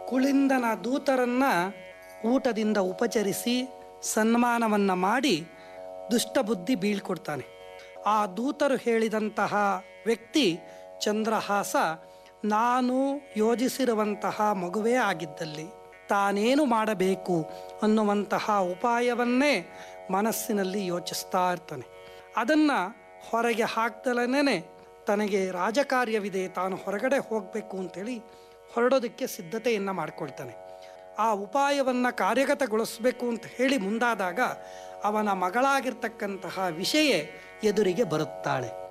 ಕುಳಿಂದನ ದೂತರನ್ನ ಊಟದಿಂದ ಉಪಚರಿಸಿ ಸನ್ಮಾನವನ್ನ ಮಾಡಿ ದುಷ್ಟಬುದ್ಧಿ ಬೀಳ್ಕೊಡ್ತಾನೆ ಆ ದೂತರು ಹೇಳಿದಂತಹ ವ್ಯಕ್ತಿ ಚಂದ್ರಹಾಸ ನಾನು ಯೋಜಿಸಿರುವಂತಹ ಮಗುವೇ ಆಗಿದ್ದಲ್ಲಿ ತಾನೇನು ಮಾಡಬೇಕು ಅನ್ನುವಂತಹ ಉಪಾಯವನ್ನೇ ಮನಸ್ಸಿನಲ್ಲಿ ಯೋಚಿಸ್ತಾ ಇರ್ತಾನೆ ಅದನ್ನು ಹೊರಗೆ ಹಾಕ್ದಲೇ ತನಗೆ ರಾಜಕಾರ್ಯವಿದೆ ತಾನು ಹೊರಗಡೆ ಹೋಗಬೇಕು ಅಂತೇಳಿ ಹೊರಡೋದಕ್ಕೆ ಸಿದ್ಧತೆಯನ್ನು ಮಾಡ್ಕೊಳ್ತಾನೆ ಆ ಉಪಾಯವನ್ನು ಕಾರ್ಯಗತಗೊಳಿಸಬೇಕು ಅಂತ ಹೇಳಿ ಮುಂದಾದಾಗ ಅವನ ಮಗಳಾಗಿರ್ತಕ್ಕಂತಹ ವಿಷಯ ಎದುರಿಗೆ ಬರುತ್ತಾಳೆ